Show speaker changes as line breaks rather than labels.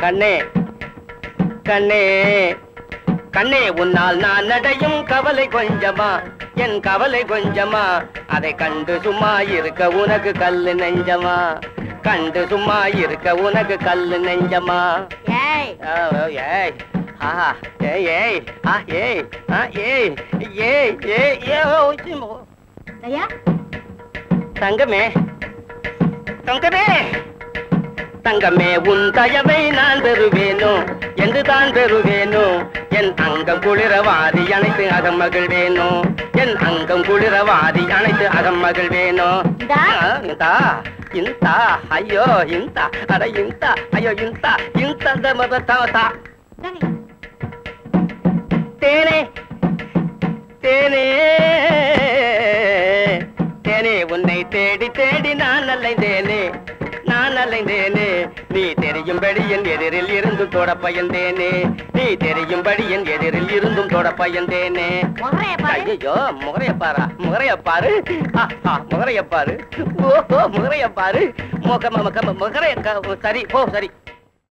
கண்ணே கண்ணே கண்ணே உன்னால் நான் நடையும் கவலை கொஞ்சமா என் கவலை கொஞ்சமா அதை கண்டு சும்மா இருக்க உனக்கு கல்லு நெஞ்சமா கண்டு சும்மா இருக்க உனக்கு கல்லு நெஞ்சமா
ஏய்
ஆ, ஓ, ஏய் ஆஹா ஏய் ஏய் ஆ ஏய் ஆ ஏய் ஏய் ஏய் ஏ ஓ, சிம்மு.
ஐயா
தங்கமே தங்கமே தங்கமே உன் தயவை நான் பெறுவேனோ என்று தான் பெறுவேனோ என் அங்கம் குளிரவாதி அனைத்து அகம் மகிழ்வேனோ என் அங்கம் குளிரவாதி அனைத்து அகம் மகிழ்வேனோ
இந்தா.
ஆ, இந்தா ಇಂತ ಅಯ್ಯೋ ಇಂತ ಅಡ ಇಂತ ಅಯ್ಯೋ ಇಂತ ಇಂತ ಮದ ತಾವತ
இந்தாங்க.
தேனே தேனே தேனே உன்னை தேடி தேடி நான் அலைந்தேனே நான் அலைந்தேனே நீ தெரியும்படி என் எதிரில் இருந்தும் தொட பயந்தேனே நீ தெரியும்படி என் எதிரில் இருந்தும் தொட பயந்தேனே
முகரைய பாரு
ஐயோ முகரைய பாரா முகரைய பாரு ஆஹா, முகரைய பாரு ஓஹோ முகரைய பாரு முக முக முகரைய க- சரி போ சரி